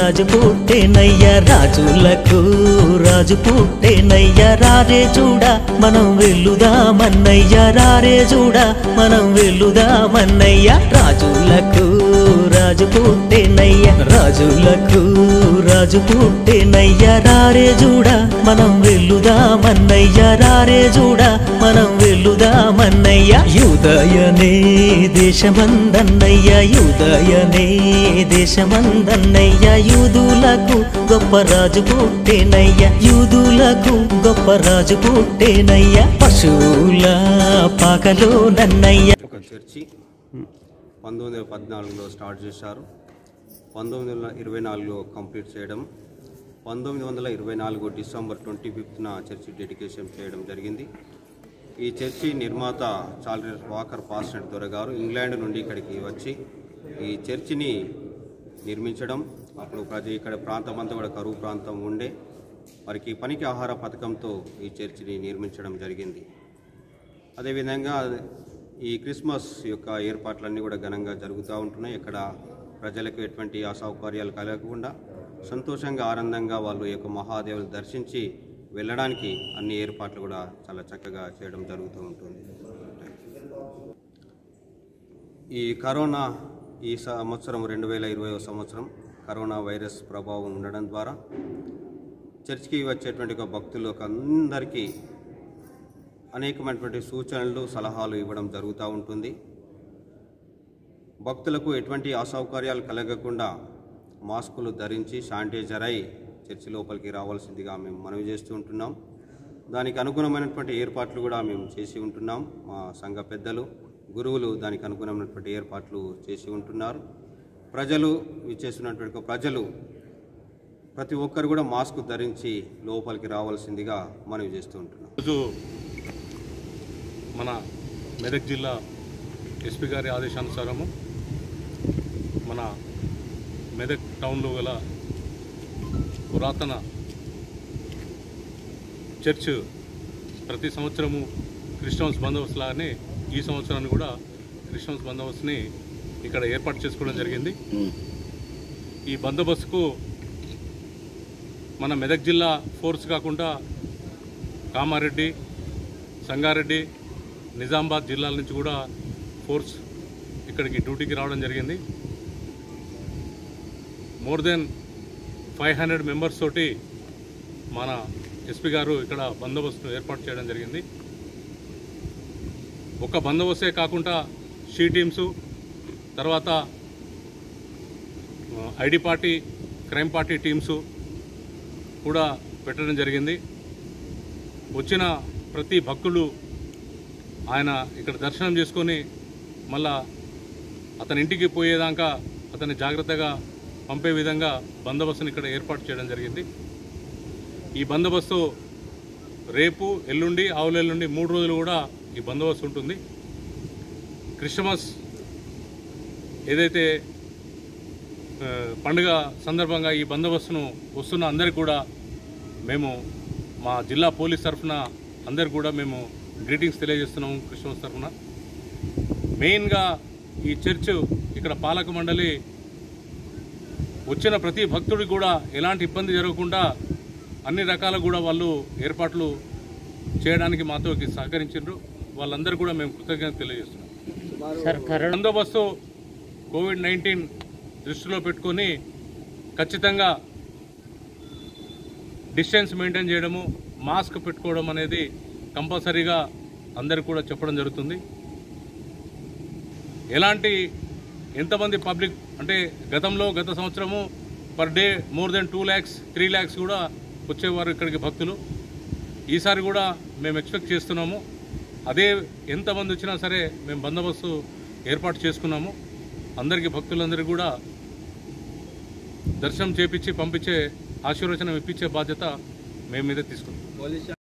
రాజు పుట్టేనయ్య రాజులకు రాజు పుట్టేనయ్య రారే చూడ మనం వెళ్ళుదామన్నయ్య రారే చూడ మనం వెళ్ళుదామన్నయ్య రాజులకు రాజు పుట్టేనయ్య రాజులకు రాజు పుట్టేనయ్య రారే చూడ మనం వెళ్ళుదామన్నయ్య రారే చూడ మనం వెళ్ళుదామన్నయ్య యుదయనే దేశమందన్నయ్య యుదయనే దేశమందన్నయ్య యూదులకు గొప్ప రాజు పుట్టేనయ్య యూదులకు గొప్ప రాజు పుట్టేనయ్య పశువుల పాకలో నన్నయ్య ఒక చర్చి పంతొమ్మిది వందల పద్నాలుగులో స్టార్ట్ చేశారు పంతొమ్మిది వందల ఇరవై నాలుగులో కంప్లీట్ చేయడం పంతొమ్మిది వందల ఇరవై నాలుగు డిసెంబర్ ట్వంటీ ఫిఫ్త్న చర్చి డెడికేషన్ చేయడం జరిగింది ఈ చర్చి నిర్మాత చార్లెస్ వాకర్ పాస్టెంట్ దొర గారు ఇంగ్లాండ్ నుండి ఇక్కడికి వచ్చి ఈ చర్చిని నిర్మించడం అప్పుడు ప్రజ ఇక్కడ ప్రాంతం అంతా కూడా కరువు ప్రాంతం ఉండే వారికి పనికి ఆహార పథకంతో ఈ చర్చిని నిర్మించడం జరిగింది అదేవిధంగా ఈ క్రిస్మస్ యొక్క ఏర్పాట్లన్నీ కూడా ఘనంగా జరుగుతూ ఉంటున్నాయి ఇక్కడ ప్రజలకు ఎటువంటి అసౌకర్యాలు కలగకుండా సంతోషంగా ఆనందంగా వాళ్ళు ఈ యొక్క మహాదేవుని దర్శించి వెళ్ళడానికి అన్ని ఏర్పాట్లు కూడా చాలా చక్కగా చేయడం జరుగుతూ ఉంటుంది ఈ కరోనా ఈ సంవత్సరం రెండు వేల ఇరవై సంవత్సరం కరోనా వైరస్ ప్రభావం ఉండడం ద్వారా చర్చికి వచ్చేటువంటి ఒక భక్తులకు అందరికీ అనేకమైనటువంటి సూచనలు సలహాలు ఇవ్వడం జరుగుతూ ఉంటుంది భక్తులకు ఎటువంటి అసౌకర్యాలు కలగకుండా మాస్కులు ధరించి శానిటైజర్ అయి చర్చి లోపలికి రావాల్సిందిగా మేము మనవి చేస్తూ ఉంటున్నాం దానికి అనుగుణమైనటువంటి ఏర్పాట్లు కూడా మేము చేసి ఉంటున్నాం మా సంఘ పెద్దలు గురువులు దానికి అనుగుణమైనటువంటి ఏర్పాట్లు చేసి ఉంటున్నారు ప్రజలు ఇచ్చేసినటువంటి ప్రజలు ప్రతి ఒక్కరు కూడా మాస్క్ ధరించి లోపలికి రావాల్సిందిగా మనవి చేస్తూ ఉంటున్నాం ఈరోజు మన మెదక్ జిల్లా ఎస్పీ గారి ఆదేశానుసారము మన మెదక్ టౌన్లో గల పురాతన చర్చ్ ప్రతి సంవత్సరము క్రిస్టమస్ బందోబస్తు లాగానే ఈ సంవత్సరాన్ని కూడా క్రిస్టమస్ బందోబస్తుని ఇక్కడ ఏర్పాటు చేసుకోవడం జరిగింది ఈ బందోబస్తుకు మన మెదక్ జిల్లా ఫోర్స్ కాకుండా కామారెడ్డి సంగారెడ్డి నిజామాబాద్ జిల్లాల నుంచి కూడా ఫోర్స్ ఇక్కడికి డ్యూటీకి రావడం జరిగింది more than five hundred members తోటి మన ఎస్పీ గారు ఇక్కడ బందోబస్తును ఏర్పాటు చేయడం జరిగింది ఒక బందోబస్తే కాకుండా షీ టీమ్స్ తర్వాత ID party crime party teams కూడా పెట్టడం జరిగింది వచ్చిన ప్రతి భక్తులు ఆయన ఇక్కడ దర్శనం చేసుకొని మళ్ళా అతని ఇంటికి పోయేదాకా అతన్ని జాగ్రత్తగా పంపే విధంగా బందోబస్తుని ఇక్కడ ఏర్పాటు చేయడం జరిగింది ఈ బందోబస్తు రేపు ఎల్లుండి ఆవుల ఎల్లుండి మూడు రోజులు కూడా ఈ బందోబస్తు ఉంటుంది క్రిస్టమస్ ఏదైతే ఆ, పండుగ సందర్భంగా ఈ బందోబస్తును వస్తున్న అందరికి కూడా మేము మా జిల్లా పోలీస్ తరఫున అందరికి కూడా మేము గ్రీటింగ్స్ తెలియజేస్తున్నాము క్రిస్టమస్ తరఫున మెయిన్గా ఈ చర్చ్ ఇక్కడ పాలక మండలి వచ్చిన ప్రతి భక్తుడికి కూడా ఎలాంటి ఇబ్బంది జరగకుండా అన్ని రకాల కూడా వాళ్ళు ఏర్పాట్లు చేయడానికి మాతో సహకరించారు వాళ్ళందరూ కూడా మేము కృతజ్ఞత తెలియజేస్తున్నాం బందోబస్తు కోవిడ్ నైన్టీన్ దృష్టిలో పెట్టుకొని ఖచ్చితంగా డిస్టెన్స్ మెయింటైన్ చేయడము మాస్క్ పెట్టుకోవడం అనేది కంపల్సరీగా అందరికి కూడా చెప్పడం జరుగుతుంది ఎలాంటి ఎంతమంది పబ్లిక్ అంటే గతంలో గత సంవత్సరము per day more than two lakhs three lakhs కూడా వచ్చేవారు ఇక్కడికి భక్తులు ఈసారి కూడా మేము ఎక్స్పెక్ట్ చేస్తున్నాము అదే ఎంతమంది వచ్చినా సరే మేము బందోబస్తు ఏర్పాటు చేసుకున్నాము అందరికీ భక్తులందరికీ కూడా దర్శనం చేపించి పంపించే ఆశీర్వచనం ఇప్పించే బాధ్యత మేము మీద తీసుకున్నాం